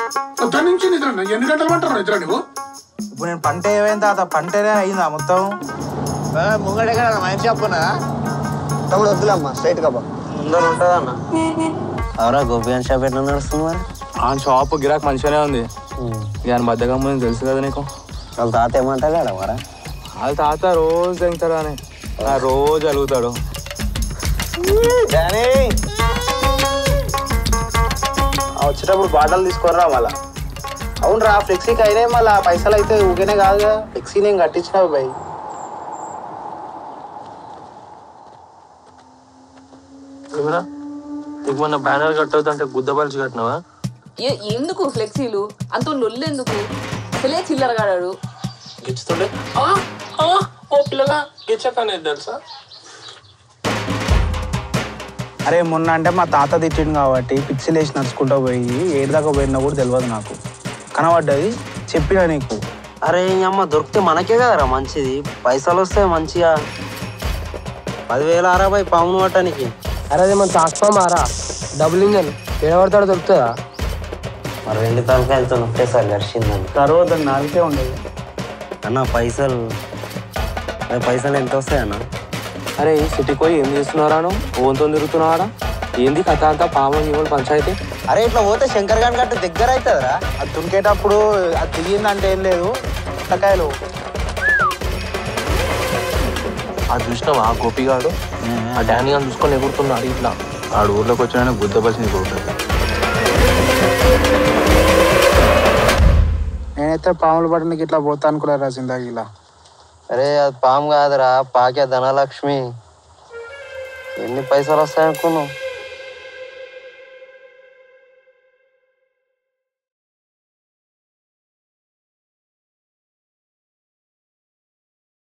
పొద్దున్న నుంచి నిద్ర ఎన్ని గంటలు పంటారు నిద్ర నువ్వు ఇప్పుడు నేను పంట ఏమైంది తాత పంటనే అయిందా మొత్తం ముంగడే కదా మైండ్ షాప్ ఉన్నదా తమ్ముడు వద్దులమ్మా స్ట్రైట్ గా ముందర ఉంటుందన్న అవరా గోపియాన్ షాప్ ఎట్లా నడుస్తుంది మరి ఆ షాప్ గిరాక్ మంచిగానే ఉంది దాని బద్దకం ముందు తెలుసు కదా నీకు వాళ్ళ తాత ఏమంటాడు మరా వాళ్ళ తాత రోజు తింటాడు అని ఆ రోజు అలుగుతాడు డానీ ఆ వచ్చేటప్పుడు బాటలు తీసుకొని మళ్ళా అవునరా ఫ్లెక్సీకి అయినాయి మళ్ళీ పైసలు అయితే ఊకేనే కాదుగా ఫ్లెక్సీ నేను కట్టించినావు బై ఏమరా నీకు మొన్న బ్యానర్ కట్టవుతుంటే గుద్దపలిచి కట్టినావా ఏ- ఎందుకు ఫ్లెక్సీలు అంత లొల్లెందుకు అసలే చిల్లరగాడాడు గిచ్చుతుండే "ఆ, ఆ, ఓ పిల్లగా గిచ్చకనేది తెలుసా అరే మొన్న అంటే మా తాత తిట్టిండు కాబట్టి పిక్సెల్ వేసి నడుచుకుంటూ పోయి ఏడు దాకా పోయినా కూడా తెలియదు నాకు కనబడ్డది చెప్పినా నీకు అరే ఈ అమ్మ దొరికితే మనకే కదరా మంచిది పైసలు వస్తాయి మంచిగా పదివేల అరవై పామును పట్టడానికి అరే అది మన తాక్పా మారా డబుల్ ఇంజన్ ఏడబడతాడో దొరుకుతుందా మరి రెండు తలకాయలతో ఒకేసారి గడిచిందని తర్వాత నాలుగే ఉండదు అన్న పైసలు అరే పైసలు ఎంత వస్తాయి అన్న అరే సిటీకి పోయి ఏం చేస్తున్నారా నువ్వు ఓన్తో తిరుగుతున్నావారా ఏంది కథ అంతా పాము ఇవ్వడు పంచాయతీ అరే ఇట్లా పోతే శంకర్ గారి గట్టు దగ్గర అవుతుందిరా అది తునికేటప్పుడు అది దిగిందంటే ఏం లేదు పుట్టకాయలు అది చూసినావా ఆ గోపిగాడు ఆ డానీ అని చూసుకొని ఎగురుతున్నాడు ఇట్లా ఆడు ఊర్లోకి వచ్చిన గుద్దపలిసింది కొడుతుంది నేనైతే పాములు పట్టడానికి ఇట్లా పోతా అనుకున్నారా సిందాకి ఇలా అరే అది పాము కాదురా పాకే ధనలక్ష్మి ఎన్ని పైసలు వస్తాయనుకున్నావు